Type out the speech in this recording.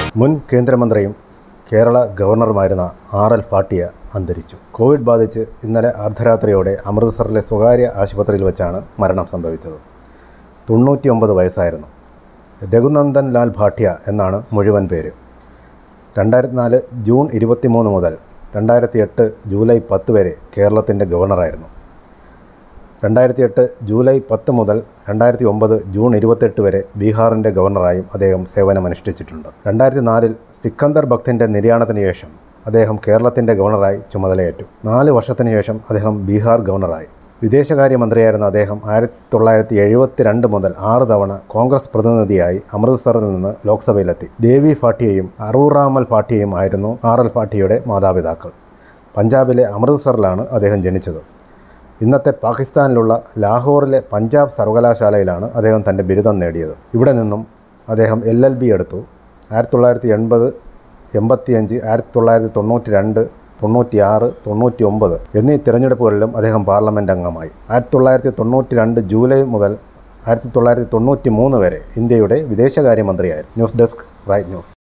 മുൻ കേന്ദ്രമന്ത്രിയും കേരള ഗവർണറുമായിരുന്ന ആർ എൽ ഭാട്ടിയ അന്തരിച്ചു കോവിഡ് ബാധിച്ച് ഇന്നലെ അർദ്ധരാത്രിയോടെ അമൃത്സറിലെ സ്വകാര്യ ആശുപത്രിയിൽ വെച്ചാണ് മരണം സംഭവിച്ചത് തൊണ്ണൂറ്റിയൊമ്പത് വയസ്സായിരുന്നു രഘുനന്ദൻ ലാൽ ഭാട്ടിയ എന്നാണ് മുഴുവൻ പേര് രണ്ടായിരത്തി നാല് ജൂൺ ഇരുപത്തിമൂന്ന് മുതൽ രണ്ടായിരത്തി എട്ട് ജൂലൈ പത്ത് വരെ കേരളത്തിൻ്റെ ഗവർണറായിരുന്നു രണ്ടായിരത്തി എട്ട് ജൂലൈ പത്ത് മുതൽ രണ്ടായിരത്തി ഒമ്പത് ജൂൺ ഇരുപത്തെട്ട് വരെ ബീഹാറിൻ്റെ ഗവർണറായും അദ്ദേഹം സേവനമനുഷ്ഠിച്ചിട്ടുണ്ട് രണ്ടായിരത്തി നാലിൽ സിക്കന്ദർ ഭക്തിൻ്റെ നിര്യാണത്തിന് ശേഷം അദ്ദേഹം കേരളത്തിൻ്റെ ഗവർണറായി ചുമതലയേറ്റു നാല് വർഷത്തിന് ശേഷം അദ്ദേഹം ബീഹാർ ഗവർണറായി വിദേശകാര്യമന്ത്രിയായിരുന്ന അദ്ദേഹം ആയിരത്തി തൊള്ളായിരത്തി എഴുപത്തി രണ്ട് മുതൽ ആറ് തവണ കോൺഗ്രസ് പ്രതിനിധിയായി അമൃത്സറിൽ നിന്ന് ലോക്സഭയിലെത്തി ദേവി ഫാട്ടിയയും അറൂറാമൽ ഫാട്ടിയയും ആയിരുന്നു ആർ എൽ ഫാട്ടിയുടെ മാതാപിതാക്കൾ പഞ്ചാബിലെ അമൃത്സറിലാണ് അദ്ദേഹം ജനിച്ചത് ഇന്നത്തെ പാകിസ്ഥാനിലുള്ള ലാഹോറിലെ പഞ്ചാബ് സർവകലാശാലയിലാണ് അദ്ദേഹം തൻ്റെ ബിരുദം നേടിയത് ഇവിടെ നിന്നും അദ്ദേഹം എൽ എൽ ബി എടുത്തു ആയിരത്തി തൊള്ളായിരത്തി എൺപത് എൺപത്തിയഞ്ച് ആയിരത്തി തൊള്ളായിരത്തി തൊണ്ണൂറ്റി രണ്ട് തൊണ്ണൂറ്റിയാറ് തൊണ്ണൂറ്റി ഒമ്പത് എന്നീ തിരഞ്ഞെടുപ്പുകളിലും അദ്ദേഹം പാർലമെൻറ്റ് അംഗമായി ആയിരത്തി തൊള്ളായിരത്തി തൊണ്ണൂറ്റി രണ്ട് ജൂലൈ മുതൽ ആയിരത്തി തൊള്ളായിരത്തി തൊണ്ണൂറ്റി മൂന്ന് വരെ ഇന്ത്യയുടെ വിദേശകാര്യമന്ത്രിയായിരുന്നു ന്യൂസ് ഡെസ്ക് റൈറ്റ് ന്യൂസ്